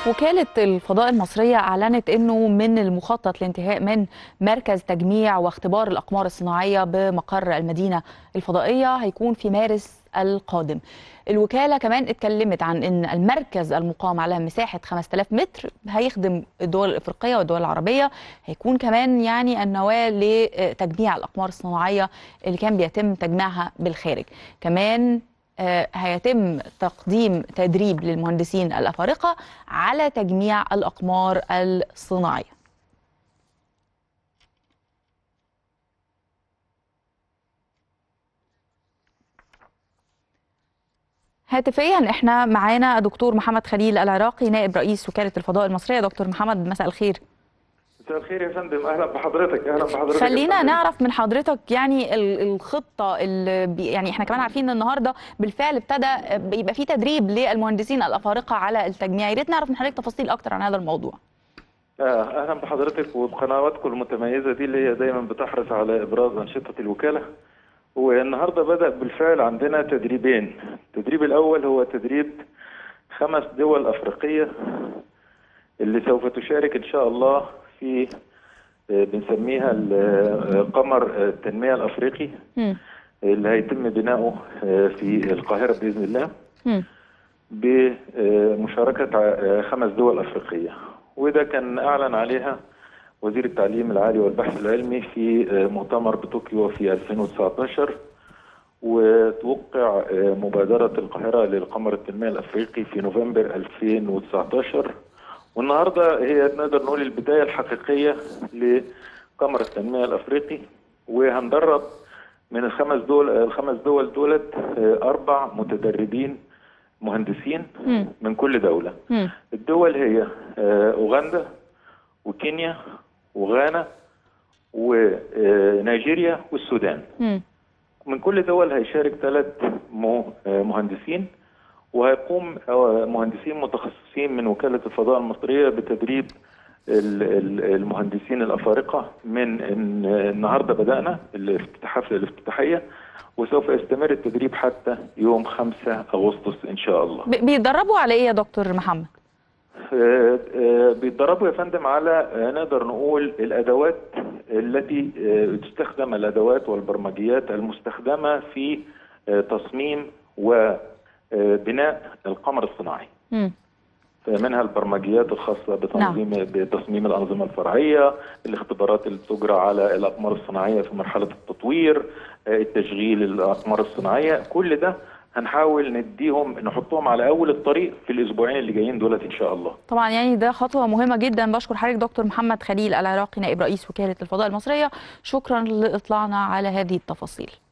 وكالة الفضاء المصرية أعلنت أنه من المخطط لانتهاء من مركز تجميع واختبار الأقمار الصناعية بمقر المدينة الفضائية هيكون في مارس القادم الوكالة كمان اتكلمت عن أن المركز المقام على مساحة 5000 متر هيخدم الدول الإفريقية والدول العربية هيكون كمان يعني النواة لتجميع الأقمار الصناعية اللي كان بيتم تجميعها بالخارج كمان آه، هيتم تقديم تدريب للمهندسين الأفارقة على تجميع الأقمار الصناعية هاتفيا احنا معانا دكتور محمد خليل العراقي نائب رئيس وكالة الفضاء المصرية دكتور محمد مساء الخير مساء الخير يا فندم اهلا بحضرتك اهلا بحضرتك يا خلينا فندم. نعرف من حضرتك يعني ال- الخطة اللي بي- يعني احنا كمان عارفين ان النهارده بالفعل ابتدى يبقى في تدريب للمهندسين الأفارقة على التجميع يا ريت نعرف من حضرتك تفاصيل أكتر عن هذا الموضوع آه اهلا بحضرتك وبقنواتكم المتميزه دي اللي هي دايما بتحرص على ابراز انشطه الوكاله والنهارده بدا بالفعل عندنا تدريبين التدريب الاول هو تدريب خمس دول افريقيه اللي سوف تشارك ان شاء الله في آه، بنسميها ال- آه، قمر آه، التنميه الافريقي مم. اللي هيتم بناؤه آه، في القاهره باذن الله مم. بمشاركة ع- خمس دول أفريقية وده كان أعلن عليها وزير التعليم العالي والبحث العلمي في مؤتمر بطوكيو في 2019 وتوقع مبادرة القاهرة للقمر التنمية الأفريقي في نوفمبر 2019 والنهاردة هي نقدر نقول البداية الحقيقية لقمر التنمية الأفريقي وهندرب من الخمس دول الخمس دول دولت أربع متدربين مهندسين مم. من كل دولة مم. الدول هي آه، أوغندا وكينيا وغانا ونيجيريا والسودان مم. من كل دول هيشارك ثلاث مهندسين وهيقوم آه، مهندسين متخصصين من وكالة الفضاء المصرية بتدريب ال- ال- المهندسين الأفارقة من إن- النهاردة بدأنا الافتتاح حفل الافتتاحية وسوف يستمر التدريب حتى يوم 5 أغسطس إن شاء الله ب- بيتدربوا على ايه يا دكتور محمد؟ آه، آه، بيتدربوا يا فندم على آه، نقدر نقول الادوات التي آه، تستخدم الادوات والبرمجيات المستخدمه في آه، تصميم وبناء القمر الصناعي مم. منها البرمجيات الخاصه بتنظيم بتصميم الانظمه الفرعيه، الاختبارات اللي بتجرى على الاقمار الصناعيه في مرحله التطوير، آه، التشغيل الاقمار الصناعيه، كل ده هنحاول نديهم نحطهم على اول الطريق في الاسبوعين اللي جايين دولت ان شاء الله. طبعا يعني ده خطوة مهمة جدا بشكر حضرتك دكتور محمد خليل العراقي نائب رئيس وكالة الفضاء المصرية شكرا لإطلاعنا على هذه التفاصيل